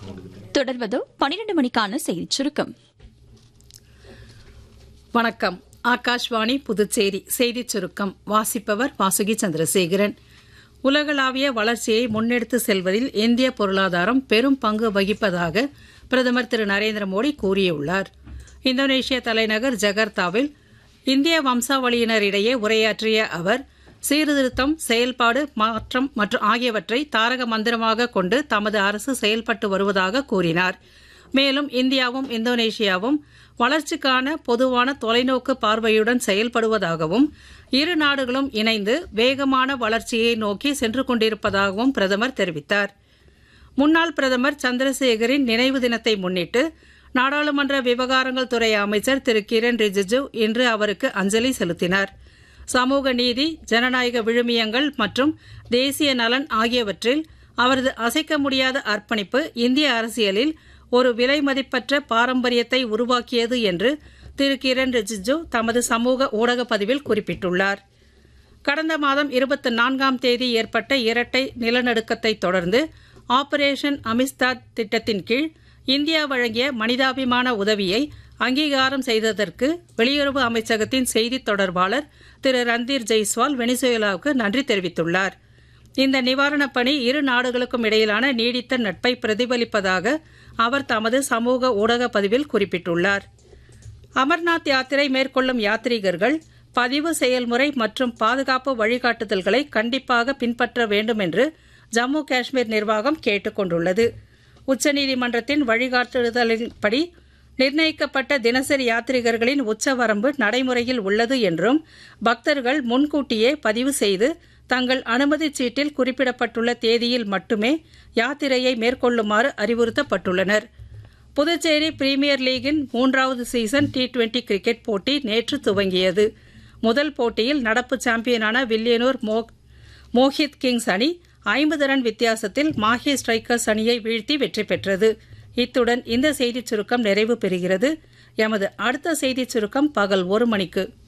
தொடர்வது பனிரெண்டு மணிக்கான செய்திச் சுருக்கம் வணக்கம் ஆகாஷ்வாணி புதுச்சேரி செய்திச் சுருக்கம் வாசிப்பவர் வாசுகி சந்திரசேகரன் உலகளாவிய வளர்ச்சியை முன்னெடுத்து செல்வதில் இந்திய பொருளாதாரம் பெரும் பங்கு வகிப்பதாக பிரதமர் திரு நரேந்திர மோடி கூறியுள்ளார் இந்தோனேஷிய தலைநகர் ஜகர்த்தாவில் இந்திய வம்சாவளியினரிடையே உரையாற்றிய அவர் சீர்திருத்தம் செயல்பாடு மாற்றம் மற்றும் ஆகியவற்றை தாரக மந்திரமாக கொண்டு தமது அரசு செயல்பட்டு வருவதாக கூறினார் மேலும் இந்தியாவும் இந்தோனேஷியாவும் வளர்ச்சிக்கான பொதுவான தொலைநோக்கு பார்வையுடன் செயல்படுவதாகவும் இரு நாடுகளும் இணைந்து வேகமான வளர்ச்சியை நோக்கி சென்று கொண்டிருப்பதாகவும் பிரதமர் தெரிவித்தார் முன்னாள் பிரதமர் சந்திரசேகரின் நினைவு தினத்தை முன்னிட்டு நாடாளுமன்ற விவகாரங்கள் துறை அமைச்சர் திரு கிரண் ரிஜிஜு இன்று அவருக்கு அஞ்சலி செலுத்தினார் சமூக நீதி ஜனநாயக விழுமியங்கள் மற்றும் தேசிய நலன் ஆகியவற்றில் அவரது அசைக்க முடியாத அர்ப்பணிப்பு இந்திய அரசியலில் ஒரு விலைமதிப்பற்ற பாரம்பரியத்தை உருவாக்கியது என்று திரு கிரண் ரிஜிஜு தமது சமூக ஊடக பதிவில் குறிப்பிட்டுள்ளார் கடந்த மாதம் இருபத்தி நான்காம் தேதி ஏற்பட்ட இரட்டை நிலநடுக்கத்தை தொடர்ந்து ஆபரேஷன் அமிஸ்தாத் திட்டத்தின் கீழ் இந்தியா வழங்கிய மனிதாபிமான உதவியை அங்கீகாரம் செய்ததற்கு வெளியுறவு அமைச்சகத்தின் செய்தித் தொடர்பாளர் திரு ரந்தீர் ஜெய்ஸ்வால் வெனிசுவேலாவுக்கு நன்றி தெரிவித்துள்ளார் இந்த நிவாரணப் பணி இரு நாடுகளுக்கும் இடையிலான நீடித்த நட்பை பிரதிபலிப்பதாக அவர் தமது சமூக ஊடக பதிவில் குறிப்பிட்டுள்ளார் அமர்நாத் யாத்திரை மேற்கொள்ளும் யாத்ரீகர்கள் பதிவு செயல்முறை மற்றும் பாதுகாப்பு வழிகாட்டுதல்களை கண்டிப்பாக பின்பற்ற வேண்டும் என்று ஜம்மு காஷ்மீர் நிர்வாகம் கேட்டுக் கொண்டுள்ளது உச்சநீதிமன்றத்தின் வழிகாட்டுதலின்படி நிர்ணயிக்கப்பட்ட தினசரி யாத்ரீகர்களின் உச்சவரம்பு நடைமுறையில் உள்ளது என்றும் பக்தர்கள் முன்கூட்டியே பதிவு செய்து தங்கள் அனுமதிச் சீட்டில் குறிப்பிடப்பட்டுள்ள தேதியில் மட்டுமே யாத்திரையை மேற்கொள்ளுமாறு அறிவுறுத்தப்பட்டுள்ளனர் புதுச்சேரி பிரீமியர் லீகின் மூன்றாவது சீசன் டி டுவெண்டி கிரிக்கெட் போட்டி நேற்று துவங்கியது முதல் போட்டியில் நடப்பு சாம்பியனான வில்லியனூர் மோ மோஹித் கிங்ஸ் அணி ஐம்பது ரன் வித்தியாசத்தில் மாஹி ஸ்ட்ரைக்கர்ஸ் அணியை வீழ்த்தி வெற்றி பெற்றது இத்துடன் இந்த செய்திச் சுருக்கம் நிறைவு பெறுகிறது எமது அடுத்த செய்திச் சுருக்கம் பகல் ஒரு மணிக்கு